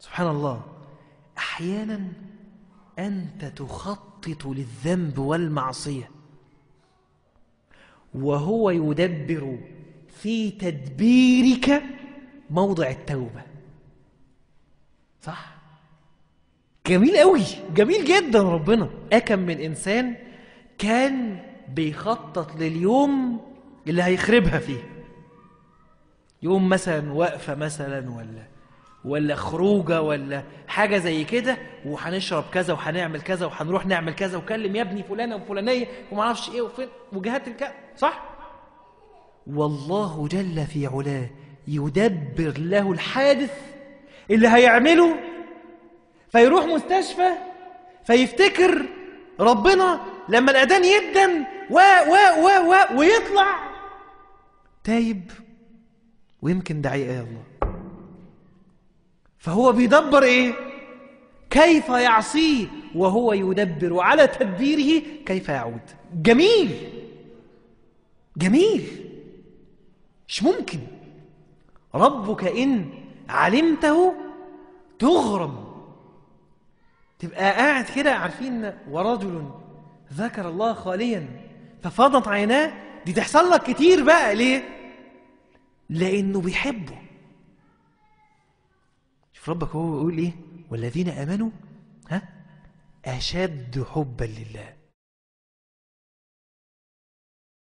سبحان الله احيانا انت تخطط للذنب والمعصيه وهو يدبر في تدبيرك موضع التوبه صح جميل قوي جميل جدا ربنا اكم من انسان كان بيخطط لليوم اللي هيخربها فيه يوم مثلا وقفه مثلا ولا ولا خروجه ولا حاجه زي كده وهنشرب كذا وهنعمل كذا وهنروح نعمل كذا وكلم يا ابني فلانه وفلانيه وما اعرفش ايه وفين وجهات الكذا صح والله جل في علاه يدبر له الحادث اللي هيعمله فيروح مستشفى فيفتكر ربنا لما الاذان يدن و و و و ويطلع تايب ويمكن داعي الى الله فهو بيدبر ايه كيف يعصيه وهو يدبر على تدبيره كيف يعود جميل جميل مش ممكن ربك ان علمته تغرم تبقى قاعد كده عارفين ورجل ذكر الله خاليا ففاضت عيناه دي تحصل لك كتير بقى ليه لانه بيحبه شوف ربك هو يقول ايه والذين امنوا ها اشد حبا لله